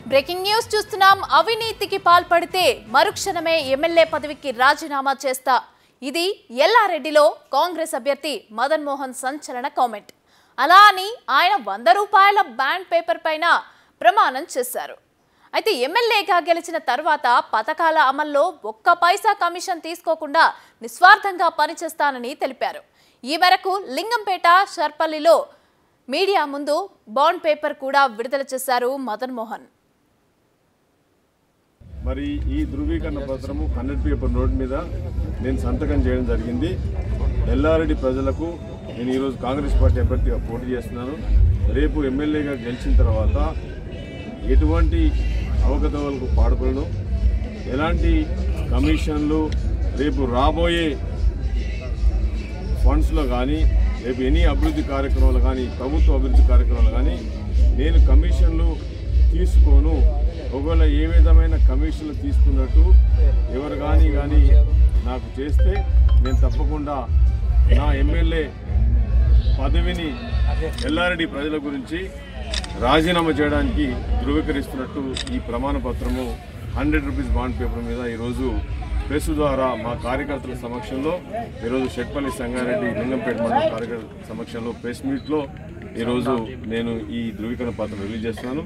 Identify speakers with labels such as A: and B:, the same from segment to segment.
A: breaking news చూస్తున్నాం అవినీతికి పాల్పడితే మరుక్షణమే ఎమ్మెల్యే పదవికి రాజీనామా చేస్తా ఇది ఎల్లారెడ్డిలో కాంగ్రెస్ అభ్యర్థి మదన్ మోహన్ సంచలన కామెంట్ అలా అని ఆయన వంద రూపాయల బ్యాండ్ పేపర్ పైన ప్రమాణం చేశారు అయితే ఎమ్మెల్యేగా గెలిచిన తర్వాత పథకాల అమల్లో ఒక్క పైసా కమిషన్ తీసుకోకుండా నిస్వార్థంగా పనిచేస్తానని తెలిపారు ఈ మేరకు లింగంపేట షర్పల్లిలో మీడియా ముందు బాండ్ పేపర్ కూడా విడుదల చేశారు మదన్ మోహన్
B: మరి ఈ ధృవీకరణ పత్రము హండ్రెడ్ పేపర్ నోట్ మీద నేను సంతకం చేయడం జరిగింది ఎల్లారెడ్డి ప్రజలకు నేను ఈరోజు కాంగ్రెస్ పార్టీ అభ్యర్థిగా పోటీ చేస్తున్నాను రేపు ఎమ్మెల్యేగా గెలిచిన తర్వాత ఎటువంటి అవకతవలకు పాడుకోను ఎలాంటి కమిషన్లు రేపు రాబోయే ఫండ్స్లో కానీ రేపు ఎనీ అభివృద్ధి కార్యక్రమాలు కానీ ప్రభుత్వ అభివృద్ధి కార్యక్రమాలు కానీ నేను కమిషన్లు తీసుకోను ఒకవేళ ఏ విధమైన కమిషన్లు తీసుకున్నట్టు ఎవరు కానీ కానీ నాకు చేస్తే నేను తప్పకుండా నా ఎమ్మెల్యే పదవిని ఎల్లారెడ్డి ప్రజల గురించి రాజీనామా చేయడానికి ధృవీకరిస్తున్నట్టు ఈ ప్రమాణ పత్రము హండ్రెడ్ రూపీస్ బాండ్ పేపర్ మీద ఈరోజు ప్రెస్ ద్వారా మా కార్యకర్తల సమక్షంలో ఈరోజు షెట్పల్లి సంగారెడ్డి లింగంపేట మండల కార్యకర్తల సమక్షంలో ప్రెస్ మీట్లో ఈరోజు నేను ఈ ధృవీకరణ పత్రం రిలీజ్ చేస్తున్నాను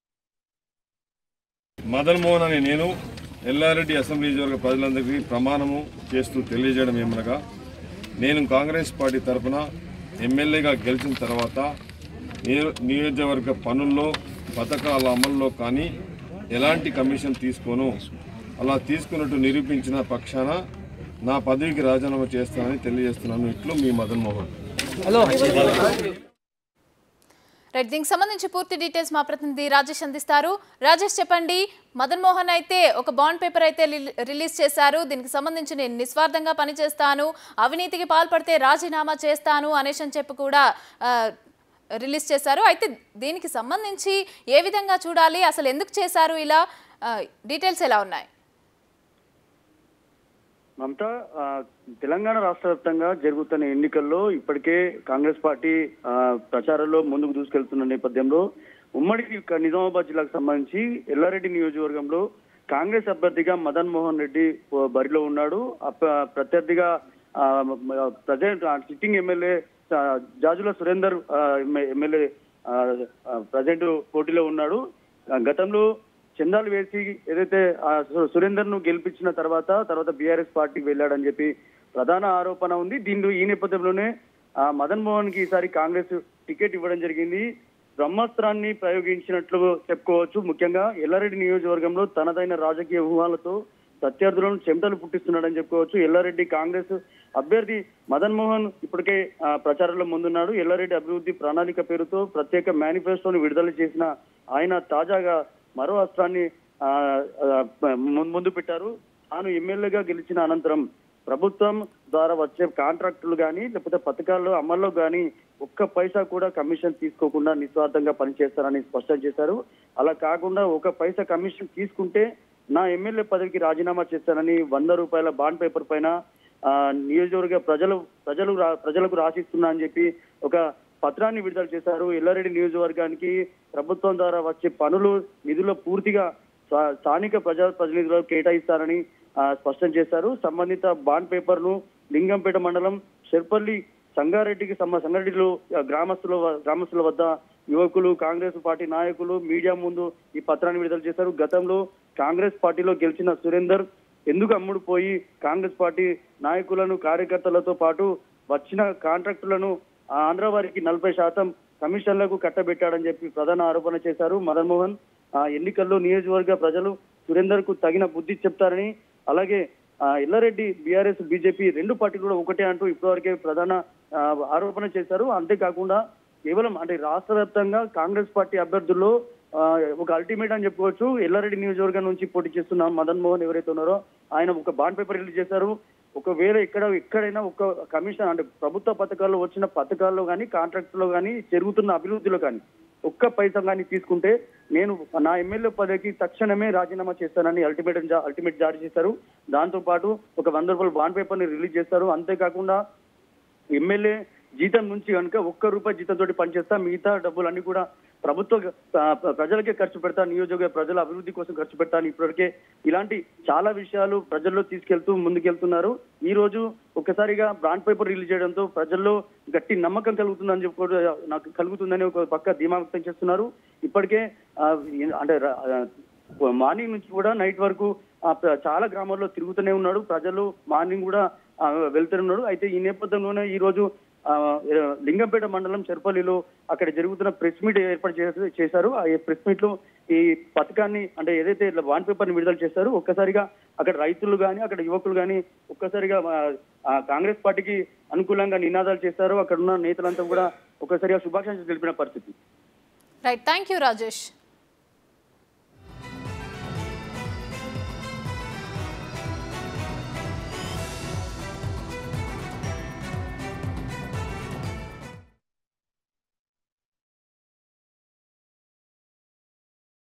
B: మదన్ మోహన్ అనే నేను ఎల్లారెడ్డి అసెంబ్లీ నియోజకవర్గ ప్రజలందరికీ ప్రమాణము చేస్తూ తెలియజేయడం ఏమనగా నేను కాంగ్రెస్ పార్టీ తరఫున ఎమ్మెల్యేగా గెలిచిన తర్వాత నియో- నియోజకవర్గ పనుల్లో పథకాల అమల్లో కానీ ఎలాంటి కమిషన్ తీసుకోను అలా తీసుకున్నట్టు నిరూపించిన పక్షాన నా పదవికి రాజీనామా చేస్తానని తెలియజేస్తున్నాను ఇట్లు మీ మదన్ మోహన్
A: రైట్ దీనికి సంబంధించి పూర్తి డీటెయిల్స్ మా ప్రతినిధి రాజేష్ అందిస్తారు రాజేష్ చెప్పండి మదన్ మోహన్ అయితే ఒక బాండ్ పేపర్ అయితే రిలీ- రిలీజ్ చేశారు దీనికి సంబంధించి నేను నిస్వార్థంగా పనిచేస్తాను అవినీతికి పాల్పడితే రాజీనామా చేస్తాను అనేసి అని చెప్పి కూడా ఆ, రిలీజ్ చేశారు అయితే దీనికి సంబంధించి ఏ విధంగా చూడాలి అసలు ఎందుకు చేశారు ఇలా ఆ, డీటెయిల్స్ ఎలా ఉన్నాయి
C: మమతా ఆ, తెలంగాణ రాష్ట్ర వ్యాప్తంగా జరుగుతున్న ఎన్నికల్లో ఇప్పటికే కాంగ్రెస్ పార్టీ ఆ, ప్రచారంలో ముందుకు దూసుకెళ్తున్న నేపథ్యంలో ఉమ్మడి క- నిజామాబాద్ జిల్లాకు సంబంధించి ఎల్లారెడ్డి నియోజకవర్గంలో కాంగ్రెస్ అభ్యర్థిగా మదన్ మోహన్ రెడ్డి ఓ బరిలో ఉన్నాడు అప్ప- ప్రత్యర్థిగా ప్రజెంట్ సిట్టింగ్ ఎమ్మెల్యే ఆ, జాజుల సురేందర్ ఆ, ఎమ్మె- ఎమ్మెల్యే ప్రజెంట్ పోటీలో ఉన్నాడు ఆ, గతంలో చందాలు వేసి ఏదైతే ఆ సు- సురేందర్ ను గెలిపించిన తర్వాత తర్వాత బీఆర్ఎస్ పార్టీకి వెళ్ళాడని చెప్పి ప్రధాన ఆరోపణ ఉంది దీనిలో ఈ నేపథ్యంలోనే ఆ మదన్ మోహన్ కి ఈసారి కాంగ్రెస్ టికెట్ ఇవ్వడం జరిగింది బ్రహ్మాస్త్రాన్ని ప్రయోగించినట్లు చెప్పుకోవచ్చు ముఖ్యంగా ఎల్లారెడ్డి నియోజకవర్గంలో తనదైన రాజకీయ వ్యూహాలతో ప్రత్యర్థులను చెమటలు పుట్టిస్తున్నాడని చెప్పుకోవచ్చు ఎల్లారెడ్డి కాంగ్రెస్ అభ్యర్థి మదన్ మోహన్ ఇప్పటికే ఆ, ప్రచారంలో ముందున్నాడు ఎల్లారెడ్డి అభివృద్ధి ప్రణాళిక పేరుతో ప్రత్యేక మేనిఫెస్టోను విడుదల చేసిన ఆయన తాజాగా మరో అస్త్రాన్ని ఆ, ఆ, ము- ముందు పెట్టారు తాను ఎమ్మెల్యేగా గెలిచిన అనంతరం ప్రభుత్వం ద్వారా వచ్చే కాంట్రాక్టులు కానీ లేకపోతే పథకాల్లో అమల్లో కానీ ఒక్క పైసా కూడా కమిషన్ తీసుకోకుండా నిస్వార్థంగా పనిచేస్తారని స్పష్టం చేశారు అలా కాకుండా ఒక పైసా కమిషన్ తీసుకుంటే నా ఎమ్మెల్యే పదవికి రాజీనామా చేస్తానని వంద రూపాయల బాండ్ పేపర్ పైన ఆ, నియోజకవర్గ ప్రజలు ప్రజలు రా- ప్రజలకు రాసిస్తున్నా అని చెప్పి ఒక పత్రాన్ని విడుదల చేశారు ఎల్లారెడ్డి నియోజకవర్గానికి ప్రభుత్వం ద్వారా వచ్చే పనులు నిధులు పూర్తిగా స్థా- స్థానిక ప్రజా ప్రతినిధులకు కేటాయిస్తారని ఆ, స్పష్టం చేశారు సంబంధిత బాండ్ పేపర్ ను లింగంపేట మండలం షెర్పల్లి సంగారెడ్డికి సంబ సంగారెడ్డిలో ఆ, గ్రామస్తుల వ- గ్రామస్తుల వద్ద యువకులు కాంగ్రెస్ పార్టీ నాయకులు మీడియా ముందు ఈ పత్రాన్ని విడుదల చేశారు గతంలో కాంగ్రెస్ పార్టీలో గెలిచిన సురేందర్ ఎందుకు అమ్ముడు పోయి కాంగ్రెస్ పార్టీ నాయకులను కార్యకర్తలతో పాటు వచ్చిన కాంట్రాక్టులను ఆ ఆంధ్ర వారికి నలభై శాతం కమిషన్లకు కట్టబెట్టాడని చెప్పి ప్రధాన ఆరోపణ చేశారు మదన్ మోహన్ ఆ ఎన్నికల్లో నియోజకవర్గ ప్రజలు సురేందర్ కు తగిన బుద్ధి చెప్తారని అలాగే ఆ, ఎల్లారెడ్డి బీఆర్ఎస్ బీజేపీ రెండు పార్టీలు కూడా ఒకటే అంటూ ఇప్పటివరకే ప్రధాన ఆ, ఆరోపణ చేశారు అంతేకాకుండా కేవలం అంటే రాష్ట్ర వ్యాప్తంగా కాంగ్రెస్ పార్టీ అభ్యర్థుల్లో ఆ, ఒక అల్టిమేట్ అని చెప్పుకోవచ్చు ఎల్లారెడ్డి నియోజకవర్గం నుంచి పోటీ చేస్తున్న మదన్ మోహన్ ఎవరైతే ఉన్నారో ఆయన ఒక బాండ్ పేపర్ రిలీజ్ చేశారు ఒకవేళ ఇక్కడ ఎక్కడైనా ఒక కమిషన్ అంటే ప్రభుత్వ పథకాల్లో వచ్చిన పథకాల్లో కానీ కాంట్రాక్టులో కానీ జరుగుతున్న అభివృద్ధిలో కానీ ఒక్క పైసా కానీ తీసుకుంటే నేను నా ఎమ్మెల్యే పదవికి తక్షణమే రాజీనామా చేస్తానని అల్టిమేట్ అల్టిమేట్ జారీ చేశారు దాంతో పాటు ఒక వంద రూపాయల బాండ్ పేపర్ ని రిలీజ్ చేస్తారు అంతేకాకుండా ఎమ్మెల్యే జీతం నుంచి కనుక ఒక్క రూపాయి జీతంతో పనిచేస్తా మిగతా డబ్బులన్నీ కూడా ప్రభుత్వ ఆ, ప్రజలకే ఖర్చు పెడతా నియోజక ప్రజల అభివృద్ధి కోసం ఖర్చు పెడతా అని ఇప్పటికే ఇలాంటి చాలా విషయాలు ప్రజల్లో తీసుకెళ్తూ ముందుకెళ్తున్నారు ఈ రోజు ఒక్కసారిగా బ్రాండ్ పేపర్ రిలీజ్ చేయడంతో ప్రజల్లో గట్టి నమ్మకం కలుగుతుందని చెప్పి కూడా నాకు కలుగుతుందని ఒక పక్క ధీమా వ్యక్తం చేస్తున్నారు ఇప్పటికే ఆ, అంటే ర- ఆ, మార్నింగ్ నుంచి కూడా నైట్ వరకు ఆ, ప్ర- చాలా గ్రామాల్లో తిరుగుతూనే ఉన్నాడు ప్రజలు మార్నింగ్ కూడా ఆ, వెళ్తూనే ఉన్నాడు అయితే ఈ నేపథ్యంలోనే ఈ రోజు ఆ, లింగంపేట మండలం చెర్పల్లిలో అక్కడ జరుగుతున్న ప్రెస్ మీట్ ఏర్పాటు చేసే- చేశారు ఆ ప్రెస్ మీట్ లో ఈ పథకాన్ని అంటే ఏదైతే ఇట్లా బాండ్ పేపర్ ని విడుదల చేశారో ఒక్కసారిగా అక్కడ రైతులు కానీ అక్కడ యువకులు కానీ ఒక్కసారిగా ఆ, ఆ, కాంగ్రెస్ పార్టీకి అనుకూలంగా నినాదాలు చేశారు అక్కడ ఉన్న నేతలంతా కూడా ఒక్కసారిగా శుభాకాంక్షలు తెలిపిన పరిస్థితి
A: రైట్ థ్యాంక్ యూ రాజేష్